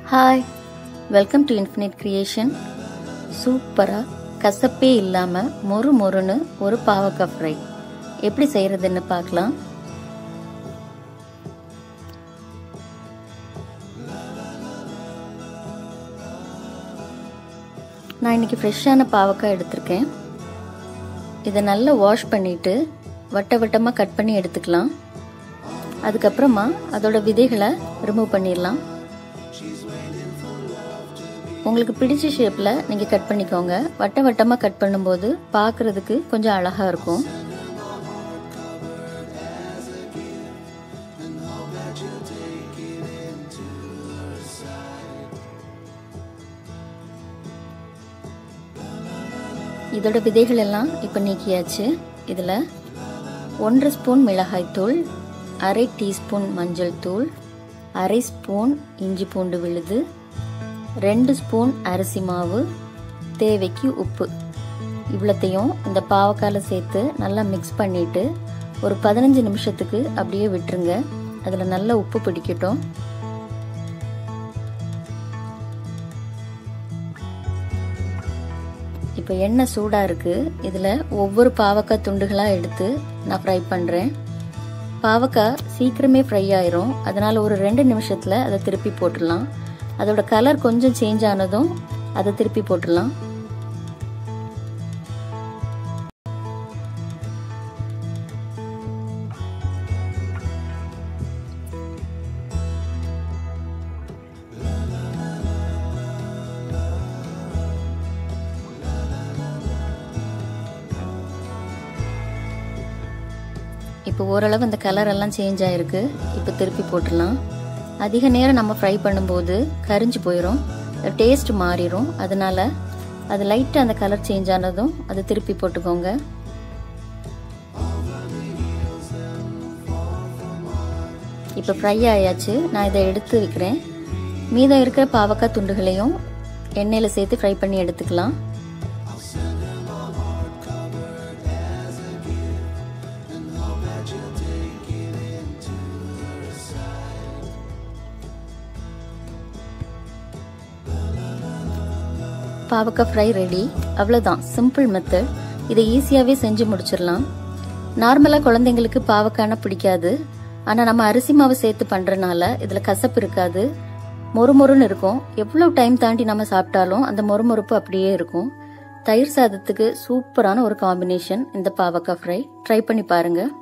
hi welcome to infinite creation சூப்பராக கசப்பே இல்லாமல் மொறு மொறுன்னு ஒரு பாவக்காய் ஃப்ரை எப்படி செய்கிறதுன்னு பார்க்கலாம் நான் இன்னைக்கு ஃப்ரெஷ்ஷான பாவக்காய் எடுத்திருக்கேன் இதை நல்லா வாஷ் பண்ணிவிட்டு வட்ட வட்டமாக கட் பண்ணி எடுத்துக்கலாம் அதுக்கப்புறமா அதோட விதைகளை ரிமூவ் பண்ணிடலாம் உங்களுக்கு பிடிச்ச ஷேப்பில் நீங்கள் கட் பண்ணிக்கோங்க வட்ட வட்டமாக கட் பண்ணும்போது பார்க்குறதுக்கு கொஞ்சம் அழகாக இருக்கும் இதோட விதைகள் எல்லாம் இப்போ நீக்கியாச்சு இதில் ஒன்றரை ஸ்பூன் மிளகாய்த்தூள் அரை டீஸ்பூன் மஞ்சள் தூள் அரை ஸ்பூன் இஞ்சி பூண்டு விழுது ரெண்டு ஸ்பூன் அரிசி மாவு தேவைக்கு உப்பு இவ்வளோத்தையும் இந்த பாவக்காயில் சேர்த்து நல்லா மிக்ஸ் பண்ணிவிட்டு ஒரு பதினஞ்சு நிமிஷத்துக்கு அப்படியே விட்டுருங்க அதில் நல்லா உப்பு பிடிக்கட்டும் இப்போ எண்ணெய் சூடாக இருக்குது இதில் ஒவ்வொரு பாவக்காய் துண்டுகளாக எடுத்து நான் ஃப்ரை பண்ணுறேன் பாவக்காய் சீக்கிரமே ஃப்ரை ஆயிரும் அதனால் ஒரு ரெண்டு நிமிஷத்தில் அதை திருப்பி போட்டுடலாம் அதோட கலர் கொஞ்சம் சேஞ்ச் ஆனதும் அதை திருப்பி போட்டுடலாம் இப்போ ஓரளவு இந்த கலர் எல்லாம் சேஞ்ச் ஆயிருக்கு இப்போ திருப்பி போட்டுடலாம் அதிக நேரம் நம்ம ஃப்ரை பண்ணும்போது கரிஞ்சு போயிடும் டேஸ்ட் மாறிடும் அதனால அது லைட்டாக அந்த கலர் சேஞ்ச் ஆனதும் அதை திருப்பி போட்டுக்கோங்க இப்போ ஃப்ரை ஆயாச்சு நான் இதை எடுத்து வைக்கிறேன் மீதம் இருக்கிற பாவக்காய் துண்டுகளையும் எண்ணெயில் சேர்த்து ஃப்ரை பண்ணி எடுத்துக்கலாம் பாவக்காய் ஃப்ரை ரெடி அவ்வளோதான் சிம்பிள் மெத்தட் இதை ஈஸியாகவே செஞ்சு முடிச்சிடலாம் நார்மலாக குழந்தைங்களுக்கு பாவக்காய்னா பிடிக்காது ஆனால் நம்ம அரிசி மாவு சேர்த்து பண்ணுறனால இதில் கசப்பு இருக்காது மொறுமொறுன்னு இருக்கும் எவ்வளோ டைம் தாண்டி நம்ம சாப்பிட்டாலும் அந்த மொறுமொறுப்பு அப்படியே இருக்கும் தயிர் சாதத்துக்கு சூப்பரான ஒரு காம்பினேஷன் இந்த பாவக்காய் ஃப்ரை ட்ரை பண்ணி பாருங்கள்